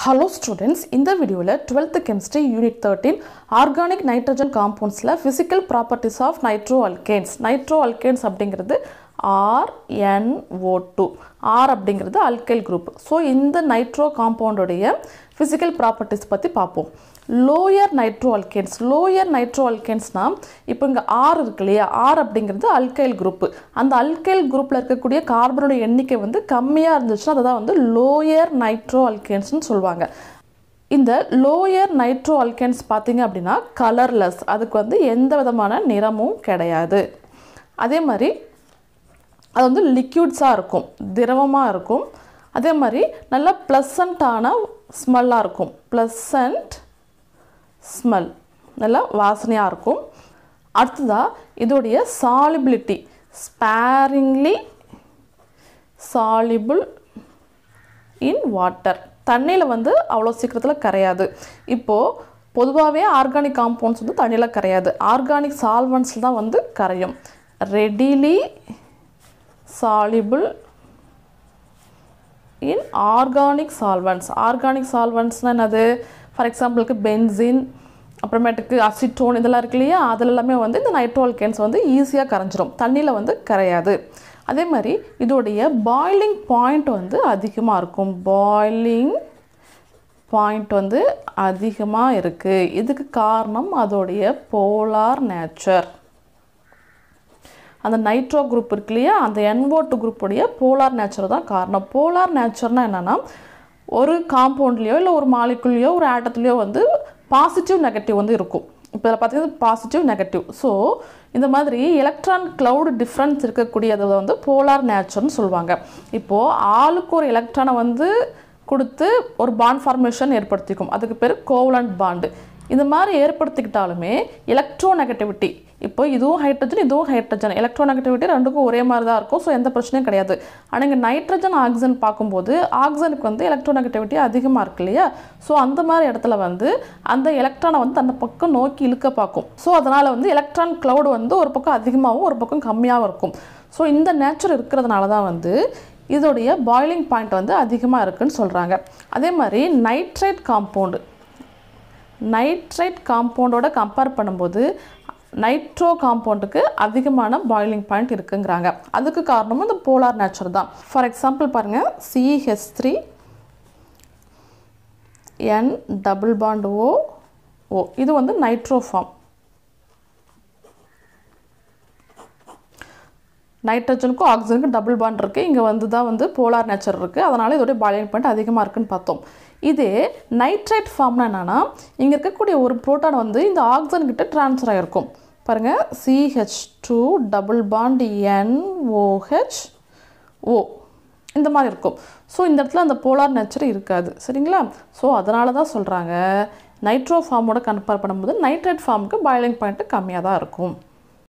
hello students இந்த வீடியோவில் twelfth chemistry unit thirteen organic nitrogen காம்பவுண்ட்ஸில் physical properties of nitro alkanes nitro alkanes அப்படிங்கிறது RNO two R அப்படிங்கிறது alkyl group so இந்த nitro காம்பவுண்டுடைய physical properties பற்றி பார்ப்போம் lower nitro alkanes lower nitro அல்கேன்ஸ்னால் இப்போ இங்கே ஆர் இருக்கு இல்லையா ஆர் அப்படிங்கிறது அல்கைல் குரூப் அந்த அல்கைல் குரூப்பில் இருக்கக்கூடிய கார்பனோட எண்ணிக்கை வந்து கம்மியாக இருந்துச்சுன்னா அதை தான் வந்து லோயர் நைட்ரோ அல்கேன்ஸ்னு சொல்லுவாங்க இந்த லோயர் நைட்ரோ அல்கேன்ஸ் பார்த்தீங்க அப்படின்னா கலர்லெஸ் அதுக்கு வந்து எந்த விதமான நிறமும் கிடையாது அதே மாதிரி அது வந்து லிக்யூட்ஸாக இருக்கும் திரவமாக இருக்கும் அதே மாதிரி நல்ல ப்ளசண்ட்டான ஸ்மெல்லாக இருக்கும் ப்ளசண்ட் ஸ்மெல் நல்லா வாசனையாக இருக்கும் அடுத்ததாக இதோடைய solubility sparingly soluble in water தண்ணியில் வந்து அவ்வளோ சீக்கிரத்தில் கரையாது இப்போது பொதுவாகவே ஆர்கானிக் காம்பவுண்ட்ஸ் வந்து தண்ணியில் கரையாது ஆர்கானிக் சால்வன்ஸில் தான் வந்து கரையும் readily soluble in organic solvents organic சால்வன்ஸ்னால் என்னது ஃபார் எக்ஸாம்பிளுக்கு பென்சின் அப்புறமேட்டுக்கு அசிட்டோன் இதெல்லாம் இருக்கு இல்லையா அதில் எல்லாமே வந்து இந்த நைட்ரோல்கேன்ஸ் வந்து ஈஸியாக கரைஞ்சிரும் தண்ணியில் வந்து கரையாது அதே மாதிரி இதோடைய பாய்லிங் பாயிண்ட் வந்து அதிகமாக இருக்கும் பாய்லிங் பாயிண்ட் வந்து அதிகமாக இருக்குது இதுக்கு காரணம் அதோடைய போலார் நேச்சர் அந்த நைட்ரோ குரூப் இருக்கு இல்லையா அந்த என்வோட்டு குரூப்புடைய போலார் நேச்சர் தான் காரணம் போலார் நேச்சர்னால் என்னென்னா ஒரு காம்பவுண்ட்லேயோ இல்லை ஒரு மாலிக்குள்ளேயோ ஒரு ஆட்டத்துலேயோ வந்து பாசிட்டிவ் நெகட்டிவ் வந்து இருக்கும் இப்போ இதில் பார்த்தீங்கன்னா பாசிட்டிவ் நெகட்டிவ் ஸோ இந்த மாதிரி எலக்ட்ரான் க்ளவுட் டிஃப்ரென்ஸ் இருக்கக்கூடியதை வந்து போலார் நேச்சர்னு சொல்லுவாங்க இப்போது ஆளுக்கு ஒரு எலக்ட்ரானை வந்து கொடுத்து ஒரு பாண்ட் ஃபார்மேஷன் ஏற்படுத்திக்கும் அதுக்கு பேர் கோவலண்ட் பாண்டு இந்த மாதிரி ஏற்படுத்திக்கிட்டாலுமே எலக்ட்ரோ நெகட்டிவிட்டி இப்போ இதுவும் ஹைட்ரஜன் இதுவும் ஹைட்ரஜன் எலக்ட்ரோ நெகட்டிவிட்டி ரெண்டுக்கும் ஒரே மாதிரி தான் இருக்கும் ஸோ எந்த பிரச்சனையும் கிடையாது ஆனால் இங்கே நைட்ரஜன் ஆக்சிஜன் பார்க்கும்போது ஆக்சிஜனுக்கு வந்து எலக்ட்ரோ நெகட்டிவிட்டி அதிகமாக இருக்கு இல்லையா ஸோ அந்த மாதிரி இடத்துல வந்து அந்த எலக்ட்ரானை வந்து அந்த பக்கம் நோக்கி இழுக்க பார்க்கும் ஸோ அதனால் வந்து எலக்ட்ரான் க்ளவுட் வந்து ஒரு பக்கம் அதிகமாகவும் ஒரு பக்கம் கம்மியாகவும் இருக்கும் ஸோ இந்த நேச்சர் இருக்கிறதுனால தான் வந்து இதோடைய பாய்லிங் பாயிண்ட் வந்து அதிகமாக இருக்குன்னு சொல்கிறாங்க அதே மாதிரி நைட்ரேட் காம்பவுண்டு நைட்ரேட் காம்பவுண்டோட கம்பேர் பண்ணும்போது நைட்ரோ காம்பவுண்டுக்கு அதிகமான பாய்லிங் பாயிண்ட் இருக்குங்கிறாங்க அதுக்கு காரணமும் இந்த போலார் நேச்சர் தான் ஃபார் எக்ஸாம்பிள் பாருங்கள் CH three N double bond O O இது வந்து நைட்ரோ ஃபார்ம் நைட்ரஜனுக்கும் ஆக்சிஜனுக்கும் டபுள் பாண்ட் இருக்குது இங்கே வந்து தான் வந்து போலார் நேச்சர் இருக்குது அதனால் இதோடைய பாய்லிங் பாயிண்ட் அதிகமாக இருக்குன்னு பார்த்தோம் இதே நைட்ரேட் ஃபார்ம்னா என்னென்னா இங்கே இருக்கக்கூடிய ஒரு புரோட்டான் வந்து இந்த ஆக்சிஜன் கிட்ட ட்ரான்ஸ்ஃபர் ஆகிருக்கும் பாருங்கள் CH two double bond NOH O இந்த மாதிரி இருக்கும் ஸோ இந்த இடத்துல அந்த போலார் நேச்சர் இருக்காது சரிங்களா ஸோ அதனால தான் சொல்கிறாங்க நைட்ரோ ஃபார்மோட கம்பேர் பண்ணும்போது நைட்ரேட் ஃபார்முக்கு பாய்லிங் பாயிண்ட்டு கம்மியாக தான் இருக்கும்